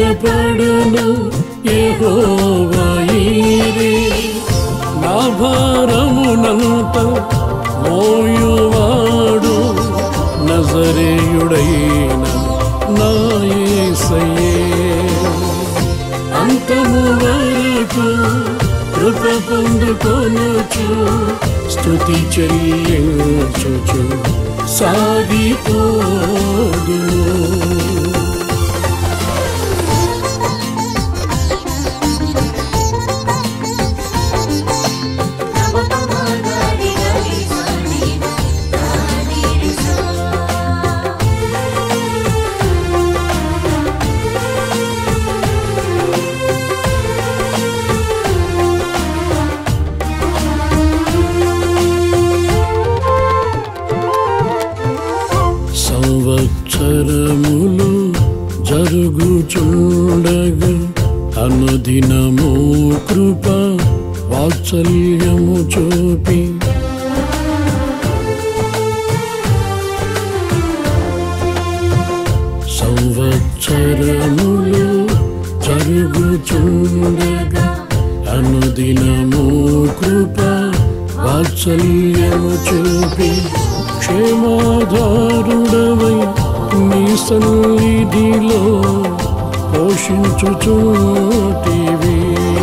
కలవరపడను యెహోవాయీరే నా భారమునంత మోయువాడు నజరేయుడైన నా యేసయ్యే అంతము వరకు కృప పొందుకొనుచు స్తుతి చెల్లించుచు సాగిపోదు సంవత్సరములు జరుగుచుండగా అనుదినము కృప వాత్సల్యము చూపి సంవత్సరములు జరుగుచుండగా అనుదినము కృప వాత్సల్యము చూపి క్షేమాధారుడవై నీ సన్నిధిలో పోషించుచూటివి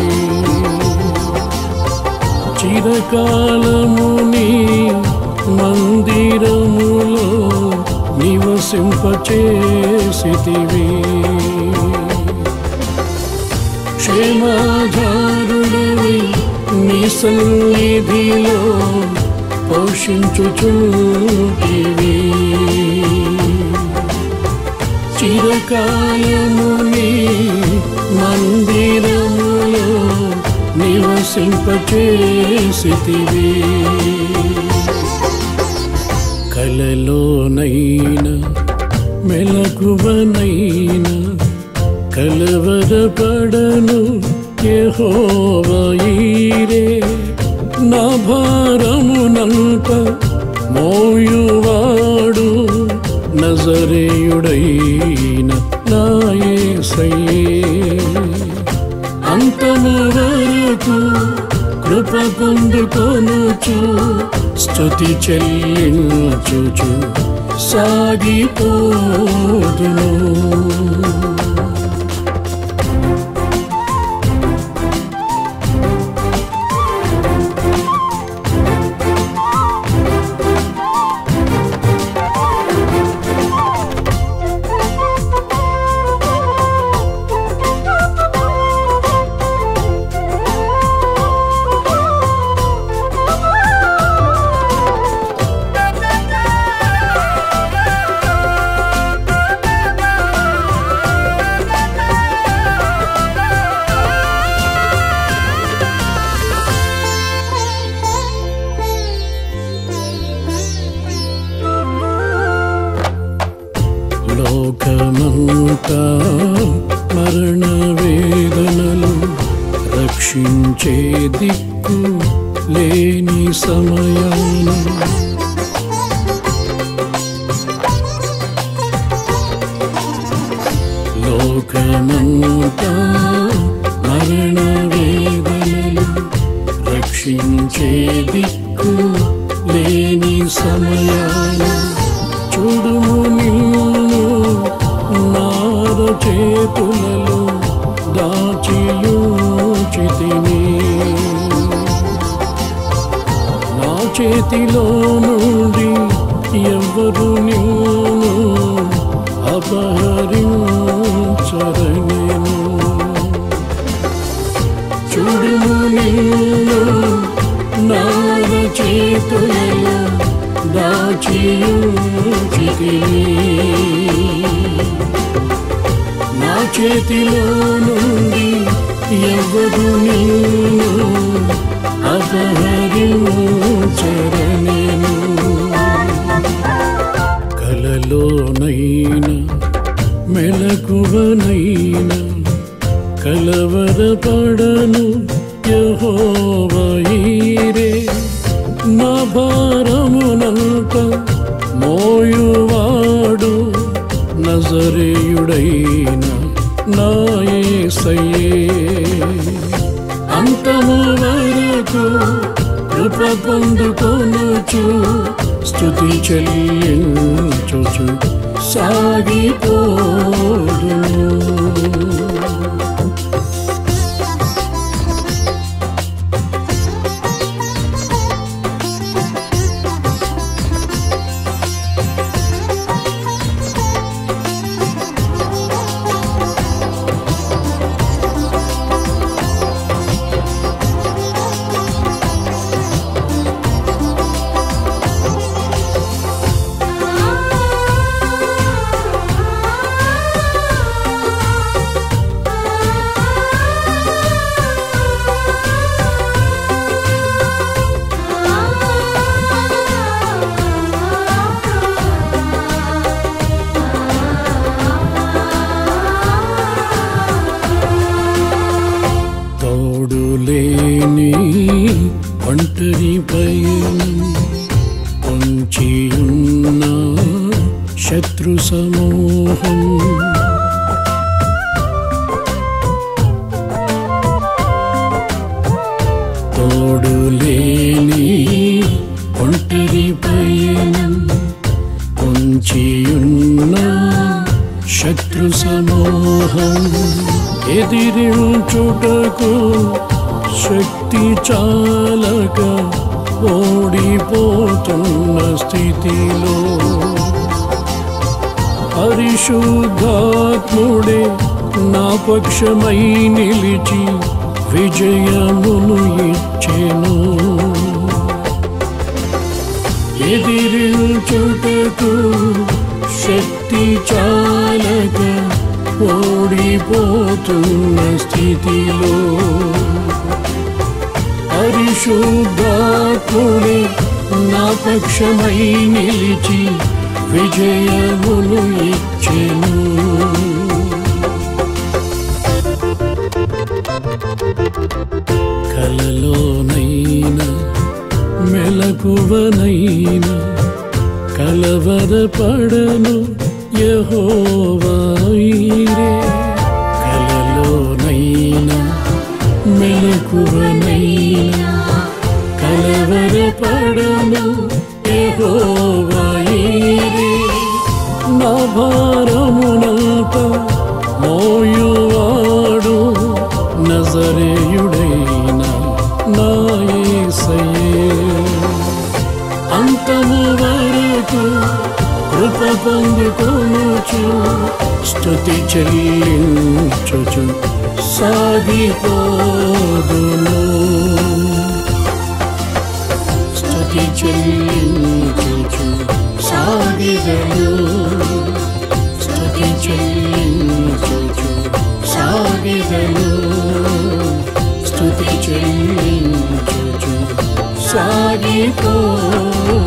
చిరకాలము నీ మందిరములో నివసింపచేసితివి క్షేమాధారుడవి నీ సన్నిధిలో పోషించుచుంటివి చిరకాలము నీ మందిరములో నివసింపచేసితివి కలలోనైనా మెలకువనైనా కలవరపడను యెహోవాయీరే నా భారమునంత మోయువాడు నజరేయుడైన నా యేసయ్యే అంతము వరకు కృప పొందుకొనుచు స్తుతి చెల్లించుచు సాగిపోదును లోకమంతా మరణ వేదనలు రక్షించే దిక్కు లేని సమయాన లోకమంతా మరణ వేదనలు రక్షించే దిక్కు లేని సమయాన చూడుము నిన్ను నార చేతులలో దాచియుచితిని నా చేతిలో నుండి ఎవరు నిన్ను అపహరించరనేను చూడుము నిన్ను నార చేతులలో దాచియుచితిని నా చేతిలో నుండి ఎవరు నిన్ను అపహరించరనేను కలలోనైనా మెలకువనైనా కలవరపడను యెహోవాయీరే నా భారమునంత మోయువాడు నజరేయుడైన నాయసయ్యే అంతము వరకు కృప పొందుకొనుచు స్థుతి చెల్లించుచు సాగిపోదును తోడులేని ఒంటరి పయనం పొంచియున్న శత్రు సమూహం తోడులేని ఒంటరి పయనం పొంచియున్న శత్రు సమూహం ఎదిరించుటకు శక్తి చాలక ఓడిపోతున్న స్థితిలో పరిశుద్ధాత్ముడే నా పక్షమై నిలిచి విజయమును ఇచ్చెను ఎదిరించుటకు శక్తి చాలక ఓడిపోతున్న స్థితిలో పరిశుద్ధాత్ముడే నా పక్షమై నిలిచి విజయమును ఇచ్చెను కలలోనైనా మెలకువనైనా కలవరపడను యహోవాయిరే కలలోనైనా మెలకువనైనా కలవరపడను యహోవాయిరే నా భారమునంత మోయువాడు నజరేయుడైన నా యేసయ్యే అంతము వరకు కృప పొందుకొనుచు స్థుతి చెల్లించుచు సాగిపోదును స్థుతి చెల్లించుచు సాగిదను స్థుతి చెల్లించుచు సాగిదను స్థుతి చెల్లించుచు సాగిపో